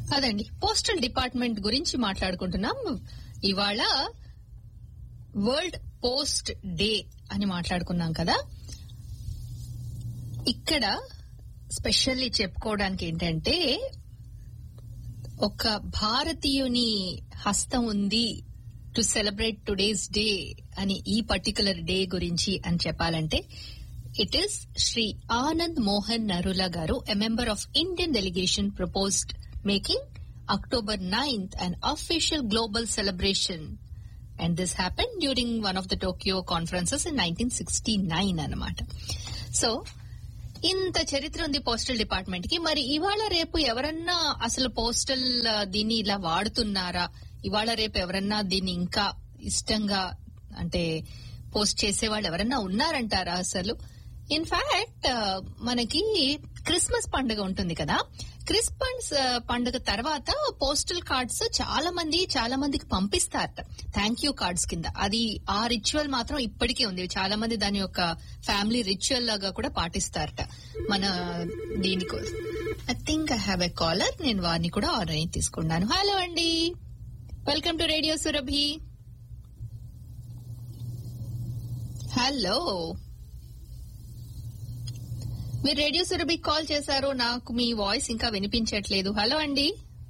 అదండి postal department గురించి మాట్లాడుకుంటున్నాం ఇవాళ వరల్డ్ పోస్ట్ డే అని మాట్లాడుకున్నాం కదా ఇక్కడ స్పెషల్లీ చెప్పుకోవడానికి ఏంటంటే ఒక భారతీయుని హస్తం ఉంది టు సెలబ్రేట్ టుడేస్ డే అని ఈ పర్టికులర్ డే గురించి అని చెప్పాలంటే ఇట్ ఈస్ శ్రీ ఆనంద్ మోహన్ నరులా గారు a member of Indian delegation proposed making October ninth and official global celebration and this happen during one of the Tokyo conferences in nineteen sixty nine అనమాట so ఇంత చరిత్ర ఉంది postal department కి మరి ఇవాళ రేపు ఎవరన్నా అసలు పోస్టల్ ఆ, దీన్ని ఇలా వాడుతున్నారా ఇవాళ రేపు ఎవరన్నా దీన్ని ఇంకా ఇష్టంగా అంటే పోస్ట్ చేసే వాళ్ళు ఎవరన్నా ఉన్నారంటారా అసలు ఇన్ఫాక్ట్ మనకి క్రిస్మస్ పండుగ ఉంటుంది కదా క్రిస్మస్ ఆ, పండుగ తర్వాత పోస్టల్ కార్డ్స్ చాలా మంది చాలా మందికి పంపిస్తారట థ్యాంక్ యూ కార్డ్స్ కింద అది ఆ రిచువల్ మాత్రం ఇప్పటికే ఉంది చాలా మంది దాని యొక్క ఫ్యామిలీ రిచువల్ లాగా కూడా పాటిస్తారట మన దీనికోసం I think I have a caller నేను వారిని కూడా ఆర్డర్ తీసుకున్నాను హలో అండి welcome to radio Surabhi hello మీరు రేడియో సురభి కాల్ చేశారు నాకు మీ వాయిస్ ఇంకా వినిపించట్లేదు హలో అండి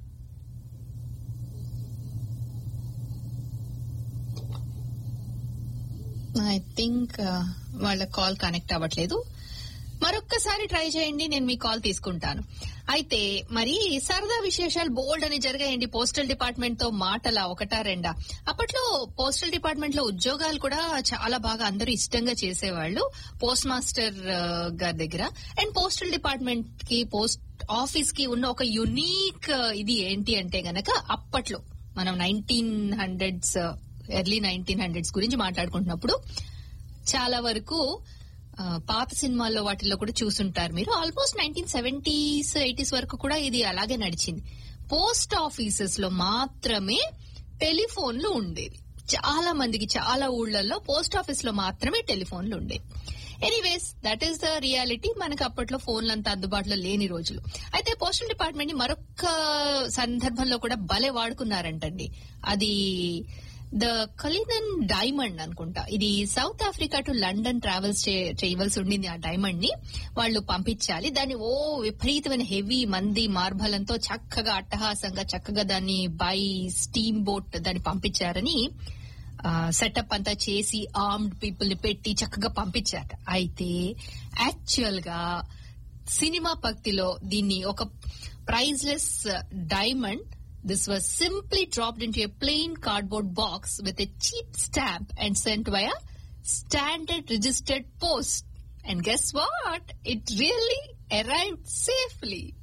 ఐ థింక్ వాళ్ళ కాల్ కనెక్ట్ అవ్వట్లేదు మరొక్కసారి ట్రై చేయండి నేను మీ కాల్ తీసుకుంటాను అయితే మరి సరదా విశేషాలు బోల్డ్ అని జరిగాయండి పోస్టల్ డిపార్ట్మెంట్ తో మాటలా ఒకటా రెండా అప్పట్లో పోస్టల్ డిపార్ట్మెంట్ లో ఉద్యోగాలు కూడా చాలా బాగా అందరూ ఇష్టంగా చేసేవాళ్ళు పోస్ట్ మాస్టర్ ఆ, గారి దగ్గర అండ్ పోస్టల్ డిపార్ట్మెంట్ కి పోస్ట్ ఆఫీస్ కి ఉన్న ఒక యునీక్ ఇది ఏంటి అంటే గనక అప్పట్లో మనం nineteen hundreds early nineteen hundreds గురించి మాట్లాడుకుంటున్నప్పుడు చాలా వరకు ఆ, పాత సినిమాల్లో వాటిల్లో కూడా చూసుంటారు మీరు ఆల్మోస్ట్ నైన్టీన్ సెవెంటీస్ ఎయిటీస్ వరకు కూడా ఇది అలాగే నడిచింది పోస్ట్ ఆఫీసెస్ లో మాత్రమే టెలిఫోన్లు ఉండేవి చాలా మందికి చాలా ఊళ్ళల్లో పోస్ట్ ఆఫీస్ లో మాత్రమే టెలిఫోన్లు ఉండేవి anyways that is the reality మనకు అప్పట్లో ఫోన్లు అంత అందుబాటులో లేని రోజులు అయితే పోస్టల్ డిపార్ట్మెంట్ ని మరొక సందర్భంలో కూడా భలే వాడుకున్నారంటండి అది ద కలినన్ డైమండ్ అనుకుంటా ఇది South Africa to London travels చేయవలసి ఉండింది ఆ డైమండ్ ని వాళ్ళు పంపించాలి దాన్ని ఓ విపరీతమైన హెవీ మంది మార్బలంతో చక్కగా అట్టహాసంగా చక్కగా దాన్ని బై స్టీమ్ బోట్ దాన్ని పంపించారని సెటప్ అంతా చేసి ఆర్మ్డ్ పీపుల్ ని పెట్టి చక్కగా పంపించారు అయితే యాక్చువల్ గా సినిమా భక్తిలో దీన్ని ఒక priceless diamond this was simply dropped in a plain cardboard box with a cheap stamp and sent via standard registered post. And guess what? It really arrived safely.